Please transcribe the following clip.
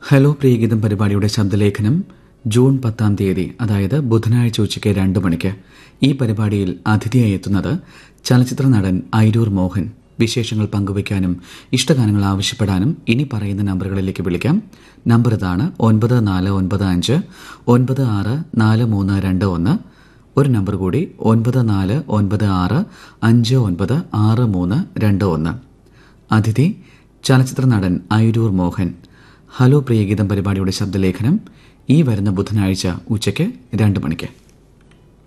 hello പ്രിയഗീതം പരിപാടിയുടെ ശബ്ദലേഖനം June പത്താം തീയതി അതായത് ബുധനാഴ്ച ഉച്ചയ്ക്ക് രണ്ട് മണിക്ക് ഈ പരിപാടിയിൽ അതിഥിയായി എത്തുന്നത് ചലച്ചിത്ര നടൻ ഐരൂർ മോഹൻ വിശേഷങ്ങൾ പങ്കുവയ്ക്കാനും ഇഷ്ടഗാനങ്ങൾ ആവശ്യപ്പെടാനും ഇനി പറയുന്ന നമ്പറുകളിലേക്ക് വിളിക്കാം നമ്പർ ഇതാണ് ഒൻപത് നാല് ഒൻപത് അഞ്ച് ഒൻപത് ആറ് നാല് മൂന്ന് രണ്ട് ഒന്ന് ഒരു നമ്പർ കൂടി ഒൻപത് നാല് ഒൻപത് ആറ് അഞ്ച് ഒൻപത് ആറ് മൂന്ന് രണ്ട് ഒന്ന് അതിഥി ചലച്ചിത്ര നടൻ ഐരൂർ മോഹൻ ഹലോ പ്രിയഗീതം പരിപാടിയുടെ ശബ്ദലേഖനം ഈ വരുന്ന ബുധനാഴ്ച ഉച്ചയ്ക്ക് രണ്ട് മണിക്ക്